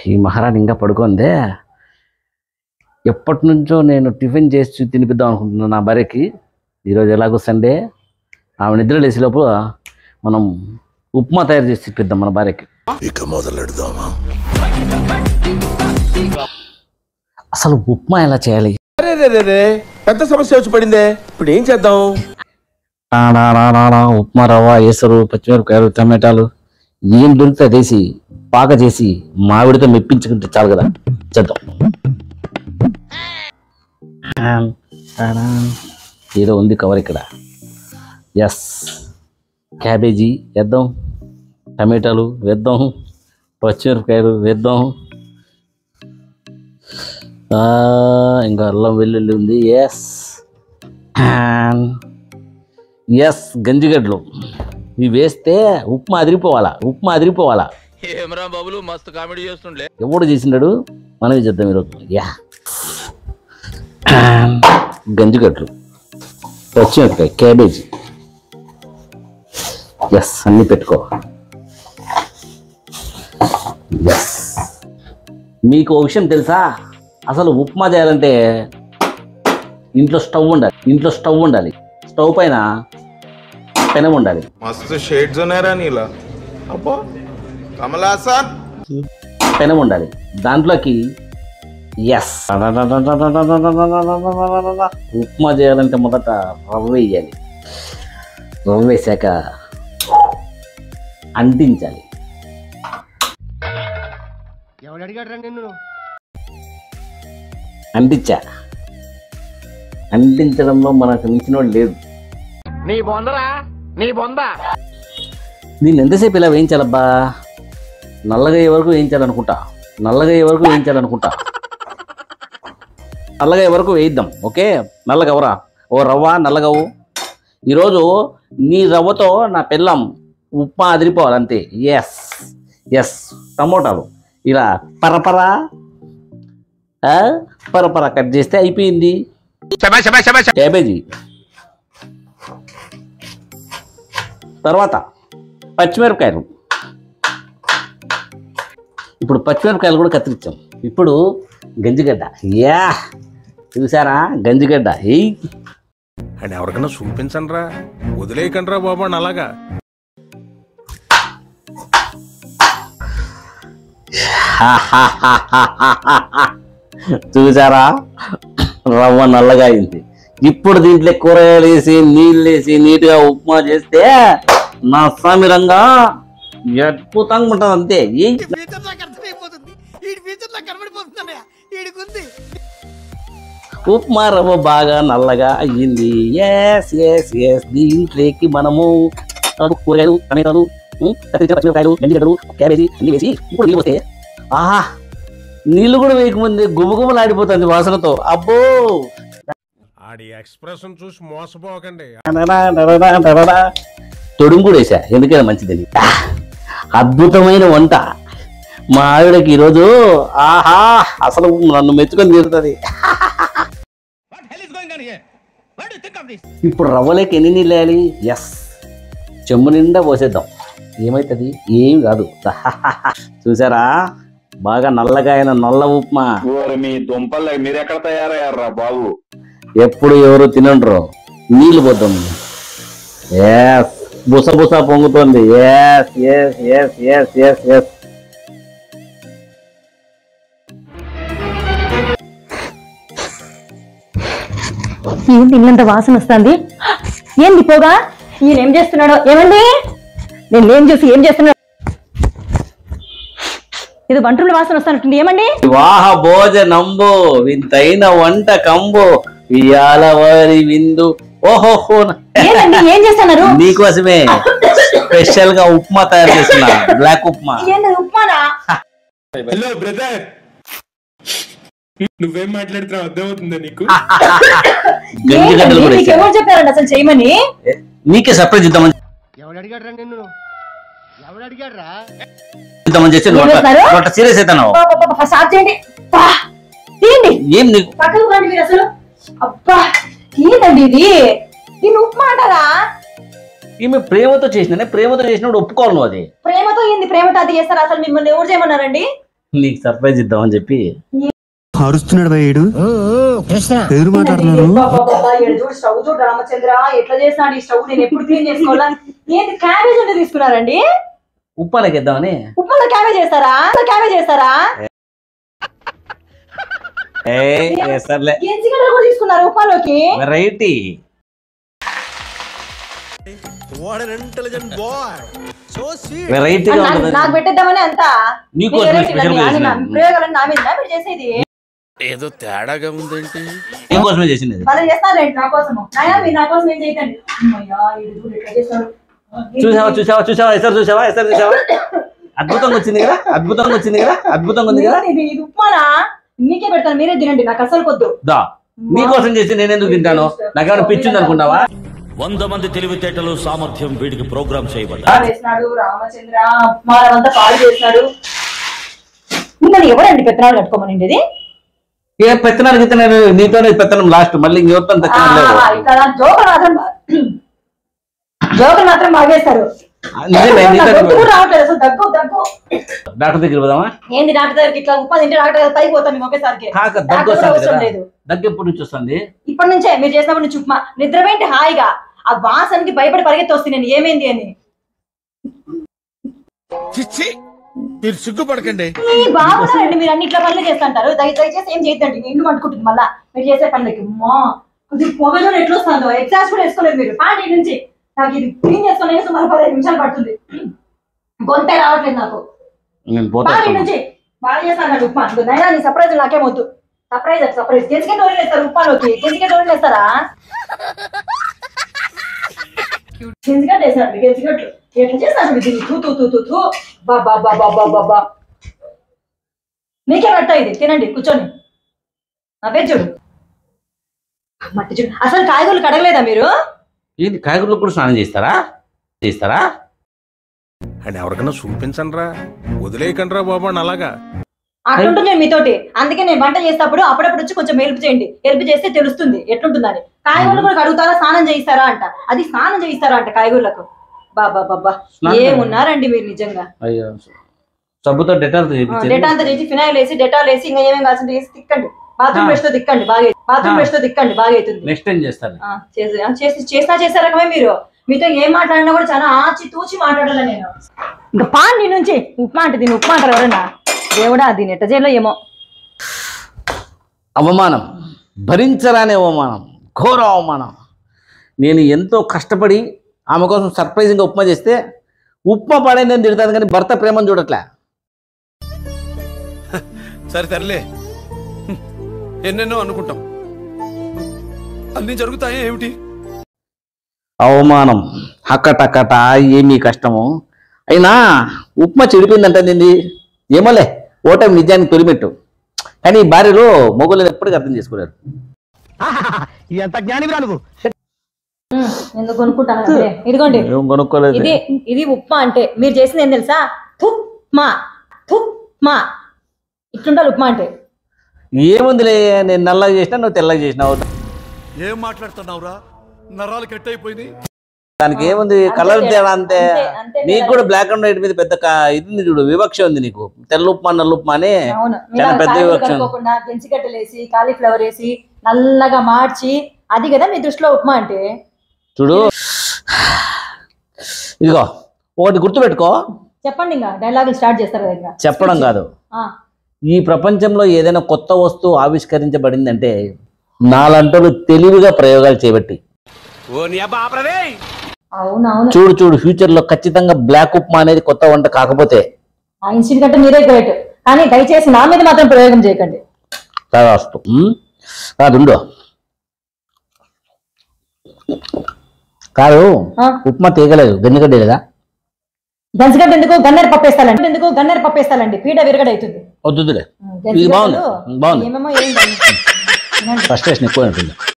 ఈ మహారాణి ఇంకా పడుకుందే ఎప్పటి నుంచో నేను టిఫిన్ చేసి తినిపిద్దాం అనుకుంటున్నాను నా భార్యకి ఈరోజు ఎలాగో సండే ఆమె నిద్ర లేచి లోపు మనం ఉప్మా తయారు చేసి తిప్పిద్దాం మన భార్యకి ఇక మొదలెడదామా అసలు ఉప్మా ఎలా చేయాలి అరే రే రే రే పెద్ద సమస్య వచ్చి పడిందే ఇప్పుడు ఏం చేద్దాం టాడాడాడాడా, ఉప్మా రవ్వ ఏసరు పచ్చిమిరపకాయలు టమాటాలు ఏం దొరికితే అదేసి పాక చేసి మామిడితో మెప్పించుకుంటే చాలు కదా చేద్దాం టాన్, టాడాన్. ఏదో ఉంది కవర్ ఇక్కడ ఎస్ క్యాబేజీ వేద్దాం టమాటాలు వేద్దాం పచ్చిమిరపకాయలు వేద్దాం ఆ, ఇంకా అల్లం వెల్లుల్లి ఉంది ఎస్ ఎస్ గంజిగడ్డలు ఇవి వేస్తే ఉప్మా అదిరిపోవాలా ఉప్మా అదిరిపోవాలా ఏమరా బాబులు మస్తు కామెడీ చేస్తుండే ఎవడు చేసినాడు మనమే చేద్దాం ఈరోజు యా గంజిగడ్డలు పచ్చిమిరపకాయ క్యాబేజీ ఎస్ అన్నీ పెట్టుకో ఎస్ మీకు ఒక విషయం తెలుసా అసలు ఉప్మా చేయాలంటే ఇంట్లో స్టవ్ ఉండాలి ఇంట్లో స్టవ్ ఉండాలి స్టవ్ పైన పెనం ఉండాలి मस्त शेड्स ఉన్నాయరా నీలా అబ్బా కమలాసన్ పెనం ఉండాలి దాంట్లోకి ఎస్ ఉప్మా చేయాలంటే మొదట రవ్వ వేయాలి రవ్వ వేసాక అంటించాలి అంటించా అంటించడంలో మనకు మించినోడు లేదు నీ బొందరా నీ బొంద దీన్ని ఎంతసేపు ఇలా వేయించాలబ్బా నల్లగా అయ్యే వరకు వేయించాలనుకుంటా నల్లగా అయ్యే వరకు వేయించాలనుకుంటా నల్లగా అయ్యే వరకు వేయిద్దాం ఓకే నల్లగా ఎవరా ఓ రవ్వ నల్లగవు ఈరోజు నీ రవ్వతో నా పిల్లం ఉప్మా అదిరిపోవాలి అంతే ఎస్ ఎస్ టమోటాలు ఇలా పరపరా ఆ, పరపరా కట్ చేస్తే అయిపోయింది క్యాబేజీ తర్వాత పచ్చిమిరపకాయలు ఇప్పుడు పచ్చిమిరపకాయలు కూడా కత్తిరించాం ఇప్పుడు గంజిగడ్డ యా చూసారా గంజిగడ్డ ఏయ్ అని ఎవరికైనా చూపించండి రా వదిలేయకండి రా బాబు అని అలాగా చూసారా రవ్వ నల్లగా అయింది ఇప్పుడు దీంట్లో కూరగాయలు వేసి నీళ్ళు వేసి నీట్గా ఉప్మా చేస్తే నా సమీరంగా అద్భుతంగా ఉంటుంది అంతే ఏం ఫ్యూచర్ నాకు అర్థమైపోతుంది ఈ ఫ్యూచర్ నాకు కనబడిపోతుందన్నయ్య ఈడికుంది ఉప్మా రవ్వ బాగా నల్లగా అయ్యింది ఎస్ ఎస్ ఎస్ దీంట్లోకి మనము కూరగాయలు టమాటాలు ఉం, కత్తిరించిన పచ్చిమిరపకాయలు గంజిగడ్డలు క్యాబేజీ అన్ని వేసి ఇప్పుడు నీళ్ళు పోస్తే ఆహా నీళ్ళు కూడా వేయకముందే గుమగుమలాడిపోతుంది వాసనతో అబ్బో ఆడి ఎక్స్ప్రెషన్ చూసి మోసపోకండి తొడుము కూడా వేసా ఎందుకైనా మంచిదని ఆ, అద్భుతమైన వంట మా ఆవిడకి ఈరోజు ఆహా అసలు నన్ను మెచ్చుకొని తీరుతుంది ఇప్పుడు రవ్వలేక ఎన్ని నీళ్ళు వేయాలి ఎస్ చెంబు నిండా పోసేద్దాం ఏమవుతుంది ఏం కాదు చూసారా బాగా నల్లగా అయిన నల్ల ఉప్మా మీ దుంపలు మీరెక్కడ తయారయ్యారా బాబు ఎప్పుడు ఎవరు తినండ్రు నీళ్ళు పోతాం ఎస్ బుస బుస పొంగుతోంది ఎస్ ఎస్ ఎస్ ఎస్ ఎస్ ఎస్ ఏంటి ఇల్లంత వాసన వస్తుంది ఏంది పోగా ఈయన ఏం చేస్తున్నాడో ఏమండి నేను ఏం చూసి ఏం చేస్తున్నాడు ఇది వంటల వాసన వస్తున్నట్టుంది ఏమండి వివాహ భోజనంబు వింతైన వంట కంబు ఇయాల వారి విందు ఓహోహో ఏంటండి ఏం చేస్తున్నారు నీకోసమే స్పెషల్ గా ఉప్మా తయారు చేస్తున్నా బ్లాక్ ఉప్మా ఏంటి ఉప్మానా హలో బ్రదర్ నువ్వేం మాట్లాడుతున్నావు అర్థమవుతుందా నీకు గంజి గడ్డలు కూడా మీకు వేసా. ఎవరు చెప్పారండి అసలు చేయమని నీకే సర్ప్రైజ్ ఇద్దామని ఎవడు అడిగాడ్రా నిన్ను ఎవడు అడిగాడ్రా ఇద్దామని చేస్తే ఏం చేస్తున్నారు? సీరియస్ అవుతాను స్టార్ట్ చేయండి పా, తీయండి ఏం నీకు పక్కకు రండి మీరు అసలు అబ్బా ఏంటండి ఇది దీన్ని ఉప్మా అంటారా ఈమె ప్రేమతో చేసిన ప్రేమతో చేసినప్పుడు ఒప్పుకోవాలి నువ్వు అది ప్రేమతో ఏంది ప్రేమతో అది చేస్తారా అసలు మిమ్మల్ని ఎవరు చేయమన్నారండి నీకు సర్ప్రైజ్ ఇద్దామని చెప్పి అరుస్తున్నాడు భయ్యుడు పేరు మాట్లాడుతున్నాను చూడు స్టవ్ చూడు రామచంద్ర ఎట్లా చేసినాడు ఈ స్టవ్ నేను ఎప్పుడు క్లీన్ చేసుకోవాలా ఏంటి క్యాబేజ్ అంటే తీసుకున్నారండి ఉప్పాలకి ఇద్దామని ఉప్పులో క్యాబేజ్ చేస్తారా క్యాబేజ్ చేస్తారా ఏ ఏ సర్లే గెంజిగడ్డలు కూడా తీసుకున్నారు ఉప్మాలోకి వెరైటీ వెరైటీగా నాకు- ఉంటుంది నాకు పెట్టేద్దామని అంతా నీకు మీరు వచ్చిన వెరైటీలు స్పెషల్ అన్ని- అన్ని నా- చేసింది. ప్రయోగాలన్నీ నా మీద మీరు చేసేది ఏదో తేడాగా ఉందేంటి నీకోసమే చేసింది ఇది. వాళ్ళు చేస్తారండి నా కోసము నాయనా మీరు నా కోసం ఏం చేయకండి అమ్మయ్యా, ఈడు చూడు ఎట్లా చేస్తాడు. చూసావా చూసావా చూసావా ఎసరు చూసావా ఎసరు చూసావా అద్భుతంగా వచ్చింది కదా అద్భుతంగా వచ్చింది కదా అద్భుతంగా ఉంది కదా ఇది ఇది ఉప్మానా మీకే పెడతాను మీరే తినండి నాకు అసలు కొద్దు దా నీకోసం చేసి నేను ఎందుకు తింటాను నాకేమైనా పిచ్చింది అనుకున్నావా వంద మంది తెలివితేటలు సామర్థ్యం వీడికి ప్రోగ్రామ్ చేయబడ్డా ఉప్మా వేసినాడు రామచంద్ర ఉప్మానం అంతా పాడు చేసినాడు ఇంకా ఎవరండి పెత్తనాలు కట్టుకోమనండి ఇది ఏ పెత్తనాలు గిత్తనాలు నీతోనే పెత్తనం లాస్ట్ మళ్ళీ ఇంకెవరితో పెత్తనం లేదు ఇక్కడ జోకులు మాత్రం జోకులు మాత్రం బాగేస్తారు నిజమే, నాకు నీతోనే గొంతు కూడా రావట్లేదు అసలు దగ్గు దగ్గు డాక్టర్ దగ్గర పోదామా ఏంది డాక్టర్ దగ్గరికి ఇట్లా ఉప్మా తింటే డాక్టర్ దగ్గర పైకి పోతాం మేము ఒకేసారికి కాక దగ్గు డాక్టర్ కూడా వస్తుంది అవసరం కదా లేదు దగ్గు ఎప్పటి నుంచి వస్తుంది ఇప్పటి నుంచే మీరు చేసినప్పటి నుంచి ఉప్మా నిద్రపోయింటే హాయిగా ఆ వాసనకి భయపడి పరిగెత్తి వస్తుంది నేను ఏమైంది అని చిచ్చి మీరు సిగ్గుపడకండి ఈ బాగున్నారండి మీరు అన్ని ఇట్లా పనులు చేస్తుంటారు దయ దయచేసి ఏం చేయొద్దండి ఇల్లు అంటుకుంటుంది మళ్ళా మీరు చేసే పనులకి అమ్మా కొద్దిగా పొగలో ఎట్లా వస్తుందో ఎగ్జాస్ట్ కూడా వేసుకోలేదు మీరు పాండి నుంచి నాకు ఇది క్లీన్ చేసుకునే సుమారు పదిహేను నిమిషాలు పడుతుంది గొంతే రావట్లేదు నాకు నేను పోతా పాండి నుంచి బాగా చేస్తాను ఉప్మా ఇంకో నైనా నీ సర్ప్రైజ్ నాకేం వద్దు సర్ప్రైజ్ సర్ప్రైజ్ గెంజికే డోరీ వేస్తారు ఉప్మాలోకి గెంజికే డోరీ వేస్తారా గెంజిగడ్డ వేసాడు గెంజిగడ్లు ఎట్లా చేస్తాడు దీన్ని తూ తూ తూ తూ తూ బా బా బా బా బా బా బా మీకే పెట్టా ఇది తినండి కూర్చొని నా పేరు చూడు మట్టి చూడు అసలు కాయగూరలు కడగలేదా మీరు ఏంటి కాయగూరలు కూడా స్నానం చేస్తారా చేస్తారా అని ఎవరికైనా చూపించండి రా వదిలేయకండి రా బాబు అని అలాగా అట్లుంటుంది నేను మీతోటి అందుకే నేను వంట చేసేటప్పుడు అప్పుడప్పుడు వచ్చి కొంచెం హెల్ప్ చేయండి హెల్ప్ చేస్తే తెలుస్తుంది ఎట్లుంటుందని కాయగూరలు కూడా కడుగుతారా స్నానం చేయిస్తారా అంట అది స్నానం చేయిస్తారా అంట కాయగూరలకు బాబా బాబా స్నానం ఏమున్నారండి మీరు నిజంగా అయ్యో సబ్బుతో డెటాల్ డేటా అంతా చేసి ఫినాయిల్ వేసి డెటాల్ వేసి ఇంకా ఏమేమి కావాల్సింది వేసి తిక్కండి బాత్రూమ్ ఆ. బ్రష్ తో తిక్కండి బాగా బాత్రూమ్ ఆ. బ్రష్ తో తిక్కండి బాగా అవుతుంది నెక్స్ట్ టైం చేస్తాను ఆ, చేసి ఆ, చేసి చేసినా చేసే రకమే మీరు మీతో ఏం మాట్లాడినా కూడా చాలా ఆచి తూచి మాట్లాడాలి నేను ఇంకా పాండి నుంచి ఉప్మా అంటే దీన్ని ఉప్మా అంటారు ఎవరన్నా దేవుడా దీని ఎట్ట చేయాలో ఏమో అవమానం భరించరాని అవమానం ఘోర అవమానం నేను ఎంతో కష్టపడి ఆమె కోసం సర్ప్రైజింగ్గా ఉప్మా చేస్తే ఉప్మా పడేందని తిడతాను కానీ భర్త ప్రేమను చూడట్లే సరే తరలే ఎన్నెన్నో అనుకుంటాం అన్ని జరుగుతాయి ఏమిటి అవమానం హక్కటక్కట ఏమీ కష్టము అయినా ఉప్మా చెడిపోయిందంటే నింది ఏమోలే ఓటమి నిజానికి తొలిమెట్టు కానీ ఈ భార్యలో మొగుళ్ళు ఎప్పటికీ అర్థం చేసుకోలేరు ఎంత జ్ఞానివిరా నువ్వు ఎందుకు కొనుక్కుంటాను అప్పుడే. ఇదిగోండి ఏం కొనుక్కోలేదు ఇది ఇది ఉప్మా అంటే మీరు చేసింది ఏం తెలుసా తుప్మా తుప్మా ఇట్లుండాలి ఉప్మా అంటే ఏముందిలే నేను నల్లగా చేసినా నువ్వు తెల్లగా చేసినావు ఏం మాట్లాడుతున్నావురా నరాలు కట్ అయిపోయినాయి దానికి ఏముంది అంతే కలర్ తేడా. తేడా అంతే అంతే, అంతే నీకు తేడా. కూడా బ్లాక్ అండ్ వైట్ మీద పెద్ద క- ఇది ఉంది చూడు వివక్ష ఉంది నీకు తెల్ల ఉప్మా నల్ల ఉప్మా అని అవును చాలా పెద్ద కాయలు వివక్ష ఉంది. కలుపుకోకుండా గెంజిగడ్డలు వేసి కాలీఫ్లవర్ వేసి నల్లగా మార్చి అది కదా మీ దృష్టిలో ఉప్మా అంటే చూడు ఇదిగో ఒకటి గుర్తుపెట్టుకో చెప్పండి ఇంకా డైలాగులు స్టార్ట్ చేస్తారు కదా ఇంకా చెప్పడం కాదు ఆ, ఈ ప్రపంచంలో ఏదైనా కొత్త వస్తువు ఆవిష్కరించబడిందంటే నాలంటలు తెలివిగా ప్రయోగాలు చేయబట్టి ఓ నీ అబ్బా ఆపరదే అవును అవును చూడు చూడు ఫ్యూచర్ లో ఖచ్చితంగా బ్లాక్ ఉప్మా అనేది కొత్త వంట కాకపోతే ఆ ఇన్సిడెంట్ కంటే మీరే గ్రేట్ కానీ దయచేసి నా మీద మాత్రం ప్రయోగం చేయకండి తదాస్తు ఉమ్? కాదు ఉండు కాదు ఆ. ఉప్మా తీయగలేదు గన్నిగడ్డ లేదా గంజగడ్డ ఎందుకు గన్నేరు పప్పేస్తాలండి ఎందుకు గన్నేరు పప్పేస్తాలండి పీడ విరగడవుతుంది వద్దులే గంజిగడ్డలు బాగుంది. బాగుంది. ఏమేమో ఏం కాదు. ఫ్రస్ట్రేషన్ ఎక్కువ ఉంటుంది